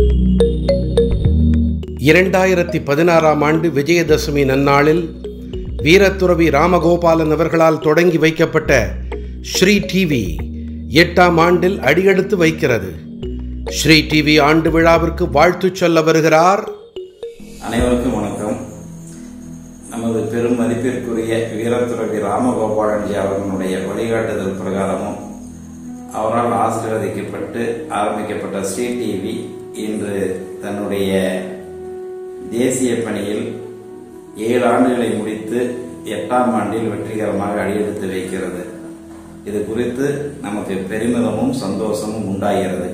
இரண்டாயிரத்தி பதினாறாம் ஆண்டு விஜயதசமி நன்னாளில் வீரத்துறவி ராமகோபாலன் அவர்களால் தொடங்கி வைக்கப்பட்ட ஸ்ரீ டிவி எட்டாம் ஆண்டில் அடியெடுத்து வைக்கிறது ஸ்ரீ டிவி ஆண்டு விழாவிற்கு வாழ்த்து சொல்ல வருகிறார் அனைவருக்கும் வணக்கம் நமது பெரும் மதிப்பிற்குரிய வீரத்துறவி ராமகோபாலன்ஜி அவர்களுடைய வழிகாட்டுதல் பிரகாரமும் அவரால் ஆசீர்வதிக்கப்பட்டு ஆரம்பிக்கப்பட்ட ஸ்ரீ டிவி இன்று தன்னுடைய தேசிய பணியில் ஏழு ஆண்டுகளை முடித்து எட்டாம் ஆண்டில் வெற்றிகரமாக அடியெடுத்து வைக்கிறது இது குறித்து நமக்கு பெருமிதமும் சந்தோஷமும் உண்டாகிறது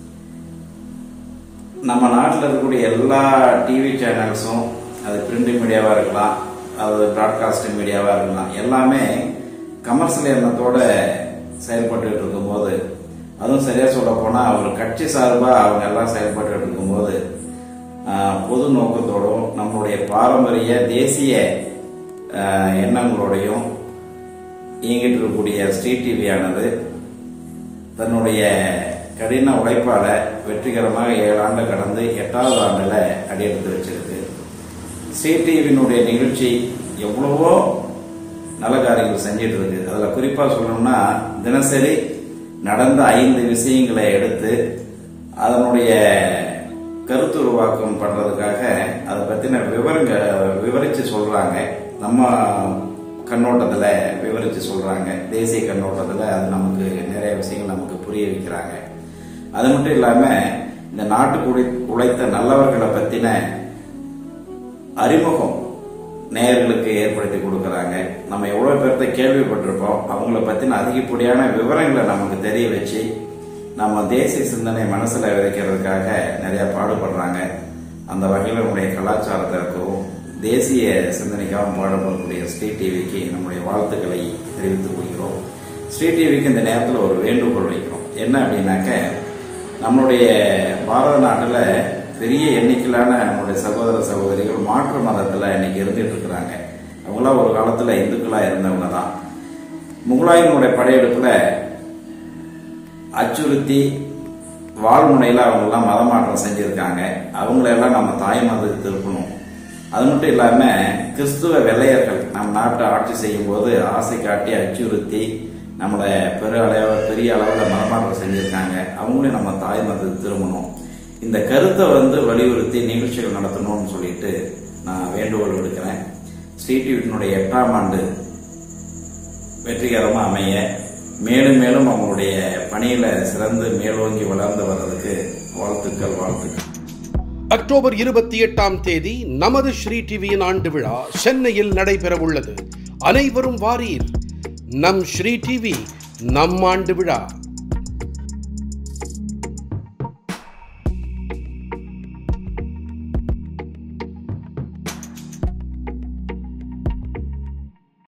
நம்ம நாட்டில் இருக்கக்கூடிய எல்லா டிவி சேனல்ஸும் அது பிரிண்ட் மீடியாவாக இருக்கலாம் அது ப்ராட்காஸ்டிங் மீடியாவாக இருக்கலாம் எல்லாமே கமர்ஷியல் எண்ணத்தோட செயல்பட்டு இருக்கும்போது அதுவும் சரியாக சொல்ல போனால் அவர் கட்சி சார்பாக அவங்க எல்லாம் செயல்பட்டு இருக்கும்போது ஆஹ், பொது நோக்கத்தோடும் நம்மளுடைய பாரம்பரிய தேசிய ஆஹ், எண்ணங்களோடையும் இயங்கிட்டு இருக்கக்கூடிய ஸ்ரீ டிவியானது தன்னுடைய கடின உழைப்பால வெற்றிகரமாக ஏழு ஆண்டு கடந்து எட்டாவது ஆண்டுல அடியெடுத்து வச்சிருக்கு ஸ்ரீ டிவியினுடைய நிகழ்ச்சி எவ்வளவோ நல்ல காரியங்கள் செஞ்சிட்டு இருக்கு அதுல குறிப்பா சொல்லணும்னா தினசரி நடந்த ஐந்து விஷயங்களை எடுத்து அதனுடைய கருத்துருவாக்கம் பண்றதுக்காக அதை பத்தின விவரங்க விவரிச்சு சொல்றாங்க நம்ம கண்ணோட்டத்துல விவரிச்சு சொல்றாங்க தேசிய கண்ணோட்டத்துல அது நமக்கு நிறைய விஷயங்கள் நமக்கு புரிய வைக்கிறாங்க அது மட்டும் இல்லாம இந்த நாட்டுக்கு உழை- உழைத்த நல்லவர்களை பத்தின அறிமுகம் நேயர்களுக்கு ஏற்படுத்தி கொடுக்கறாங்க நம்ம எவ்வளவு பேர்த்த கேள்விப்பட்டிருப்போம் அவங்கள பத்தின அதிகப்படியான விவரங்களை நமக்கு தெரிய வச்சு நம்ம தேசிய சிந்தனை மனசுல விதைக்கிறதுக்காக நிறைய பாடுபடுறாங்க அந்த வகையில் நம்முடைய கலாச்சாரத்திற்கும் தேசிய சிந்தனைக்காக பாடுபடக்கூடிய ஸ்ரீ டிவிக்கு நம்முடைய வாழ்த்துக்களை தெரிவித்துக் கொள்கிறோம் ஸ்ரீ டிவிக்கு இந்த நேரத்தில் ஒரு வேண்டுகோள் வைக்கிறோம் என்ன அப்படின்னாக்க நம்மளுடைய பாரத நாட்டில் பெரிய எண்ணிக்கையிலான நம்மளுடைய சகோதர சகோதரிகள் மாற்று மதத்தில் இன்னைக்கு இருந்துட்டு இருக்கிறாங்க அவங்களாம் ஒரு காலத்தில் இந்துக்களாக இருந்தவங்க தான் முகலாயனுடைய படையெடுப்பில் அச்சுறுத்தி வாழ்முனையில் அவங்கெல்லாம் மதமாற்றம் செஞ்சுருக்காங்க அவங்களெல்லாம் நம்ம தாய் மதத்துக்கு திருப்பணும் அது மட்டும் இல்லாமல் கிறிஸ்துவ வெள்ளையர்கள் நம் நாட்டை ஆட்சி செய்யும் போது ஆசை காட்டி அச்சுறுத்தி நம்மளை பெரிய அளவு பெரிய அளவில் மதமாற்றம் செஞ்சுருக்காங்க அவங்களையும் நம்ம தாய் மதத்துக்கு திரும்பணும் இந்த கருத்தை வந்து வலியுறுத்தி நிகழ்ச்சிகள் நடத்தணும்னு சொல்லிட்டு நான் வேண்டுகோள் விடுக்கிறேன் ஸ்ரீ டிவியினுடைய எட்டாம் ஆண்டு வெற்றிகரமாக அமைய மேலும் மேலும் அவங்களுடைய பணியில சிறந்து மேலோங்கி வளர்ந்து வர்றதுக்கு வாழ்த்துக்கள் வாழ்த்துக்கள் அக்டோபர் இருபத்தி எட்டாம் தேதி நமது ஸ்ரீ டிவியின் ஆண்டு விழா சென்னையில் நடைபெற உள்ளது அனைவரும் வாரீர் நம் ஸ்ரீ டிவி நம் ஆண்டு விழா